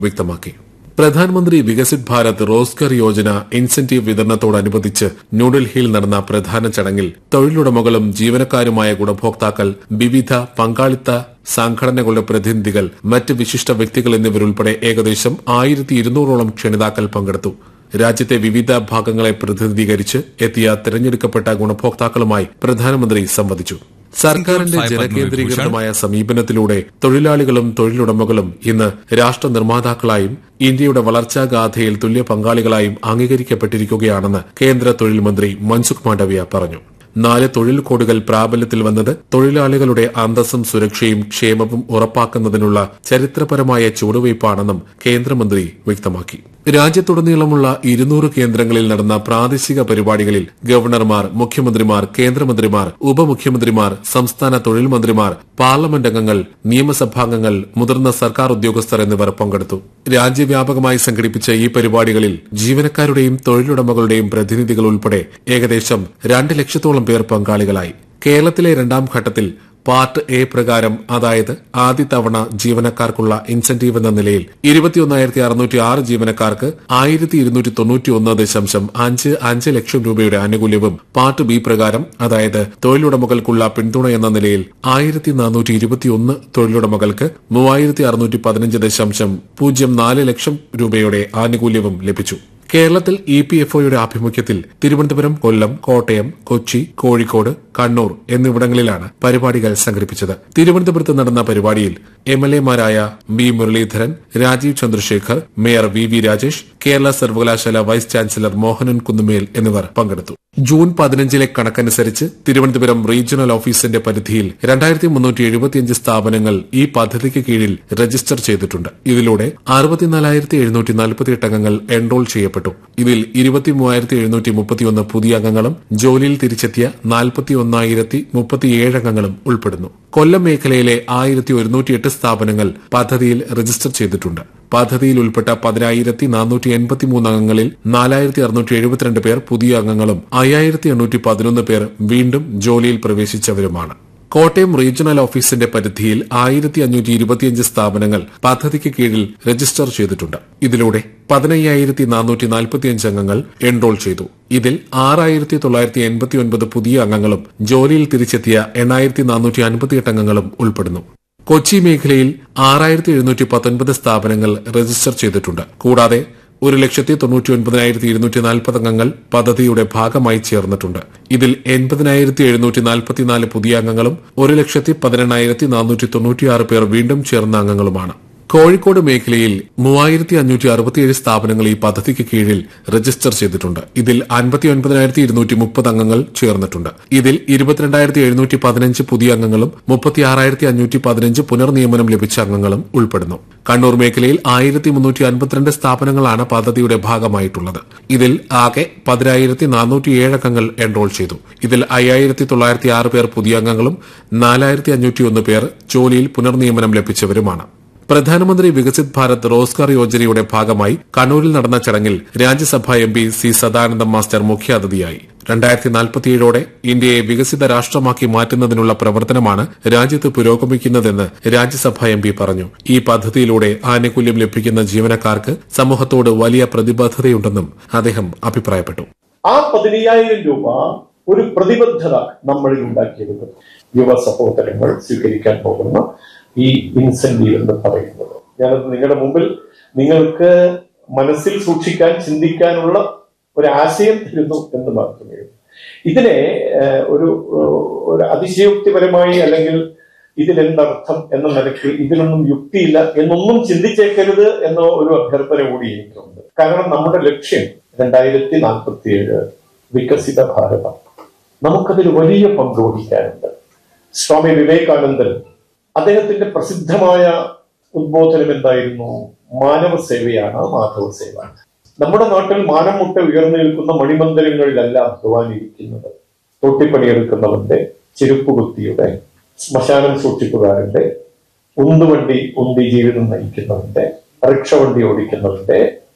വ്യക്തമാക്കി പ്രധാനമന്ത്രി വികസിത് ഭാരത് റോസ്ഗർ യോജന ഇൻസെന്റീവ് വിതരണത്തോടനുബന്ധിച്ച് ന്യൂഡൽഹിയിൽ നടന്ന പ്രധാന ചടങ്ങിൽ തൊഴിലുടമകളും ജീവനക്കാരുമായ ഗുണഭോക്താക്കൾ വിവിധ പങ്കാളിത്ത സംഘടനകളുടെ പ്രതിനിധികൾ മറ്റ് വിശിഷ്ട വ്യക്തികൾ എന്നിവരുൾപ്പെടെ ഏകദേശം ആയിരത്തി ഇരുന്നൂറോളം ക്ഷണിതാക്കൾ പങ്കെടുത്തു രാജ്യത്തെ വിവിധ ഭാഗങ്ങളെ പ്രതിനിധീകരിച്ച് എത്തിയ തെരഞ്ഞെടുക്കപ്പെട്ട ഗുണഭോക്താക്കളുമായി പ്രധാനമന്ത്രി സംവദിച്ചു സർക്കാരിന്റെ ജനകേന്ദ്രീകൃതമായ സമീപനത്തിലൂടെ തൊഴിലാളികളും തൊഴിലുടമകളും ഇന്ന് രാഷ്ട്ര നിർമ്മാതാക്കളായും ഇന്ത്യയുടെ വളർച്ചാഗാഥയിൽ തുല്യ പങ്കാളികളായും അംഗീകരിക്കപ്പെട്ടിരിക്കുകയാണെന്ന് കേന്ദ്ര തൊഴിൽ മന്ത്രി മൻസുഖ് മാണ്ഡവ്യ പറഞ്ഞു നാല് തൊഴിൽ കോഡുകൾ പ്രാബല്യത്തിൽ വന്നത് തൊഴിലാളികളുടെ അന്തസ്സും സുരക്ഷയും ക്ഷേമവും ഉറപ്പാക്കുന്നതിനുള്ള ചരിത്രപരമായ ചുവടുവയ്പ്പാണെന്നും കേന്ദ്രമന്ത്രി വ്യക്തമാക്കി രാജ്യത്തുടനീളമുള്ള ഇരുന്നൂറ് കേന്ദ്രങ്ങളിൽ നടന്ന പ്രാദേശിക പരിപാടികളിൽ ഗവർണർമാർ മുഖ്യമന്ത്രിമാർ കേന്ദ്രമന്ത്രിമാർ ഉപമുഖ്യമന്ത്രിമാർ സംസ്ഥാന തൊഴിൽ മന്ത്രിമാർ പാർലമെന്റ് അംഗങ്ങൾ നിയമസഭാംഗങ്ങൾ മുതിർന്ന സർക്കാർ ഉദ്യോഗസ്ഥർ എന്നിവർ പങ്കെടുത്തു രാജ്യവ്യാപകമായി സംഘടിപ്പിച്ച ഈ പരിപാടികളിൽ ജീവനക്കാരുടെയും തൊഴിലുടമകളുടെയും പ്രതിനിധികൾ ഉൾപ്പെടെ ഏകദേശം രണ്ട് ലക്ഷത്തോളം പേർ പങ്കാളികളായി കേരളത്തിലെ രണ്ടാം ഘട്ടത്തിൽ പാർട്ട് എ പ്രകാരം അതായത് ആദ്യ തവണ ജീവനക്കാർക്കുള്ള ഇൻസെന്റീവ് എന്ന നിലയിൽ ഇരുപത്തിയൊന്നായിരത്തി അറുന്നൂറ്റി ആറ് ജീവനക്കാർക്ക് ആയിരത്തി ഇരുന്നൂറ്റി തൊണ്ണൂറ്റി ഒന്ന് ദശാംശം അഞ്ച് അഞ്ച് ലക്ഷം രൂപയുടെ ആനുകൂല്യവും പാർട്ട് ബി പ്രകാരം അതായത് തൊഴിലുടമകൾക്കുള്ള പിന്തുണ എന്ന നിലയിൽ ആയിരത്തി നാനൂറ്റി ഇരുപത്തിയൊന്ന് തൊഴിലുടമകൾക്ക് മൂവായിരത്തി അറുന്നൂറ്റി പതിനഞ്ച് ദശാംശം പൂജ്യം നാല് ലക്ഷം രൂപയുടെ ആനുകൂല്യവും ലഭിച്ചു കേരളത്തിൽ ഇ പി എഫ് ഒയുടെ ആഭിമുഖ്യത്തിൽ തിരുവനന്തപുരം കൊല്ലം കോട്ടയം കൊച്ചി കോഴിക്കോട് കണ്ണൂർ എന്നിവിടങ്ങളിലാണ് പരിപാടികൾ സംഘടിപ്പിച്ചത് തിരുവനന്തപുരത്ത് നടന്ന പരിപാടിയിൽ എം എൽ എമാരായ B Muraleedharan Rajeev Chandrasekhar mayor V V Rajesh Kerala സർവകലാശാല വൈസ് ചാൻസലർ മോഹനൻ കുന്നുമേൽ എന്നിവർ പങ്കെടുത്തു ജൂൺ പതിനഞ്ചിലെ കണക്കനുസരിച്ച് തിരുവനന്തപുരം റീജിയണൽ ഓഫീസിന്റെ പരിധിയിൽ രണ്ടായിരത്തി മുന്നൂറ്റി എഴുപത്തിയഞ്ച് സ്ഥാപനങ്ങൾ ഈ പദ്ധതിക്ക് കീഴിൽ രജിസ്റ്റർ ചെയ്തിട്ടുണ്ട് ഇതിലൂടെ അറുപത്തിനാലായിരത്തി എഴുന്നൂറ്റി നാൽപ്പത്തിയെട്ട് അംഗങ്ങൾ എൻറോൾ ചെയ്യപ്പെട്ടു ഇതിൽ ഇരുപത്തി മൂവായിരത്തി എഴുന്നൂറ്റി മുപ്പത്തിയൊന്ന് പുതിയ അംഗങ്ങളും ജോലിയിൽ തിരിച്ചെത്തിയ നാൽപ്പത്തി ഒന്നായിരത്തി മുപ്പത്തിയേഴ് അംഗങ്ങളും ഉൾപ്പെടുന്നു കൊല്ലം മേഖലയിലെ ആയിരത്തി ഒരുന്നൂറ്റിയെട്ട് സ്ഥാപനങ്ങൾ പദ്ധതിയിൽ രജിസ്റ്റർ ചെയ്തിട്ടുണ്ട് പദ്ധതിയിൽ ഉൾപ്പെട്ട പതിനായിരത്തി നാനൂറ്റി എൺപത്തിമൂന്ന് അംഗങ്ങളിൽ നാലായിരത്തി അറുന്നൂറ്റി എഴുപത്തിരണ്ട് പേർ പുതിയ അംഗങ്ങളും അയ്യായിരത്തി എണ്ണൂറ്റി പതിനൊന്ന് പേർ വീണ്ടും ജോലിയിൽ പ്രവേശിച്ചവരുമാണ് കോട്ടയം റീജിയണൽ ഓഫീസിന്റെ പരിധിയിൽ ആയിരത്തി അഞ്ഞൂറ്റി ഇരുപത്തിയഞ്ച് സ്ഥാപനങ്ങൾ പദ്ധതിക്ക് കീഴിൽ രജിസ്റ്റർ ചെയ്തിട്ടുണ്ട് ഇതിലൂടെ പതിനയ്യായിരത്തി നാനൂറ്റി നാൽപ്പത്തിയഞ്ച് അംഗങ്ങൾ എൻറോൾ ചെയ്തു ഇതിൽ ആറായിരത്തി തൊള്ളായിരത്തി എൺപത്തിയൊൻപത് പുതിയ അംഗങ്ങളും ജോലിയിൽ തിരിച്ചെത്തിയ എണ്ണായിരത്തി നാനൂറ്റി അൻപത്തിയെട്ട് അംഗങ്ങളും ഉൾപ്പെടുന്നു കൊച്ചി മേഖലയിൽ ആറായിരത്തി എഴുന്നൂറ്റി പത്തൊൻപത് സ്ഥാപനങ്ങൾ രജിസ്റ്റർ ചെയ്തിട്ടുണ്ട് കൂടാതെ ഒരു ലക്ഷത്തി തൊണ്ണൂറ്റി ഒൻപതിനായിരത്തി ഇരുന്നൂറ്റി നാൽപ്പത് അംഗങ്ങൾ പദ്ധതിയുടെ ഭാഗമായി ചേർന്നിട്ടുണ്ട് ഇതിൽ എൺപതിനായിരത്തി എഴുന്നൂറ്റി നാൽപ്പത്തിനാല് പുതിയ അംഗങ്ങളും ഒരു ലക്ഷത്തി പതിനെണ്ണായിരത്തി നാനൂറ്റി തൊണ്ണൂറ്റിയാറ് പേർ വീണ്ടും ചേർന്ന അംഗങ്ങളുമാണ് കോഴിക്കോട് മേഖലയിൽ മൂവായിരത്തി അഞ്ഞൂറ്റി അറുപത്തിയേഴ് സ്ഥാപനങ്ങൾ ഈ പദ്ധതിക്ക് കീഴിൽ രജിസ്റ്റർ ചെയ്തിട്ടുണ്ട് ഇതിൽ അൻപത്തി ഒൻപതിനായിരത്തി ഇരുന്നൂറ്റി മുപ്പത് അംഗങ്ങൾ ചേർന്നിട്ടുണ്ട് ഇതിൽ ഇരുപത്തിരണ്ടായിരത്തി എഴുന്നൂറ്റി പതിനഞ്ച് പുതിയ അംഗങ്ങളും മുപ്പത്തിയാറായിരത്തി അഞ്ഞൂറ്റി പതിനഞ്ച് പുനർനിയമനം ലഭിച്ച അംഗങ്ങളും ഉൾപ്പെടുന്നു കണ്ണൂർ മേഖലയിൽ ആയിരത്തി മുന്നൂറ്റി അൻപത്തിരണ്ട് സ്ഥാപനങ്ങളാണ് പദ്ധതിയുടെ ഭാഗമായിട്ടുള്ളത് ഇതിൽ ആകെ പതിനായിരത്തി നാനൂറ്റിയേഴ് അംഗങ്ങൾ എൻറോൾ ചെയ്തു ഇതിൽ അയ്യായിരത്തി തൊള്ളായിരത്തി ആറ് പേർ പുതിയ അംഗങ്ങളും നാലായിരത്തി അഞ്ഞൂറ്റിയൊന്ന് പേർ ജോലിയിൽ പുനർനിയമനം ലഭിച്ചവരുമാണ് പ്രധാനമന്ത്രി വികസിത് ഭാരത് റോസ്ഗാർ യോജനയുടെ ഭാഗമായി കണ്ണൂരിൽ നടന്ന ചടങ്ങിൽ Rajya Sabha M P C Sadanandan master മുഖ്യാതിഥിയായി രണ്ടായിരത്തി നാൽപ്പത്തിയേഴോടെ ഇന്ത്യയെ വികസിത രാഷ്ട്രമാക്കി മാറ്റുന്നതിനുള്ള പ്രവർത്തനമാണ് രാജ്യത്ത് പുരോഗമിക്കുന്നതെന്ന് രാജ്യസഭാ എം പി പറഞ്ഞു ഈ പദ്ധതിയിലൂടെ ആനുകൂല്യം ലഭിക്കുന്ന ജീവനക്കാർക്ക് സമൂഹത്തോട് വലിയ പ്രതിബദ്ധതയുണ്ടെന്നും അദ്ദേഹം അഭിപ്രായപ്പെട്ടു ആ പതിനയ്യായിരം രൂപ ഒരു പ്രതിബദ്ധത നമ്മളിൽ ഉണ്ടാക്കിയെടുക്കുന്നു യുവ സഹോദരങ്ങൾ സ്വീകരിക്കാൻ പോകുന്ന ഈ ഇൻസെന്റീവ് എന്ന് പറയുന്നത് ഞാനത് നിങ്ങളുടെ മുമ്പിൽ നിങ്ങൾക്ക് മനസ്സിൽ സൂക്ഷിക്കാൻ ചിന്തിക്കാനുള്ള ഒരു ആശയം തരുന്നു എന്ന് മാത്രമേ ഉള്ളൂ ഇതിനെ ഏഹ്, ഒരു ഏഹ്, ഒരു അതിശയോക്തിപരമായി അല്ലെങ്കിൽ ഇതിലെന്തർത്ഥം എന്ന നിലയ്ക്ക് ഇതിലൊന്നും യുക്തിയില്ല എന്നൊന്നും ചിന്തിച്ചേക്കരുത് എന്ന ഒരു അഭ്യർത്ഥന കൂടി എനിക്കുണ്ട് കാരണം നമ്മുടെ ലക്ഷ്യം രണ്ടായിരത്തി നാൽപ്പത്തിയേഴ് വികസിത ഭാരതം നമുക്കതിൽ വലിയ പങ്ക് വഹിക്കാനുണ്ട് സ്വാമി വിവേകാനന്ദൻ അദ്ദേഹത്തിന്റെ പ്രസിദ്ധമായ ഉദ്ബോധനം എന്തായിരുന്നു മാനവ സേവയാണ് മാധവ സേവ നമ്മുടെ നാട്ടിൽ മാനം മുട്ട ഉയർന്നു നിൽക്കുന്ന മണിമന്ദിരങ്ങളിലല്ല ഭഗവാനിരിക്കുന്നത് തൊട്ടിപ്പണിയെടുക്കുന്നവന്റെ ചെരുപ്പുകുത്തിയുടെ ശ്മശാനം സൂക്ഷിപ്പുകാരന്റെ ഉന്തുവണ്ടി ഉന്തി ജീവിതം നയിക്കുന്നവന്റെ റിക്ഷ വണ്ടി ഓടിക്കുന്നവന്റെ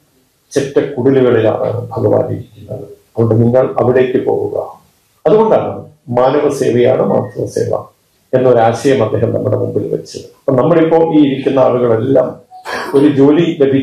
ചെറ്റക്കുടിലുകളിലാണ് ഭഗവാൻ ഇരിക്കുന്നത് അതുകൊണ്ട് നിങ്ങൾ അവിടേക്ക് പോവുക അതുകൊണ്ടാണ് മാനവ സേവയാണ് മാധവ സേവ എന്നൊരാശയം അദ്ദേഹം നമ്മുടെ മുമ്പിൽ വെച്ചത് അപ്പൊ നമ്മളിപ്പോ ഈ ഇരിക്കുന്ന ആളുകളെല്ലാം ഒരു ജോലി ലഭിച്ചു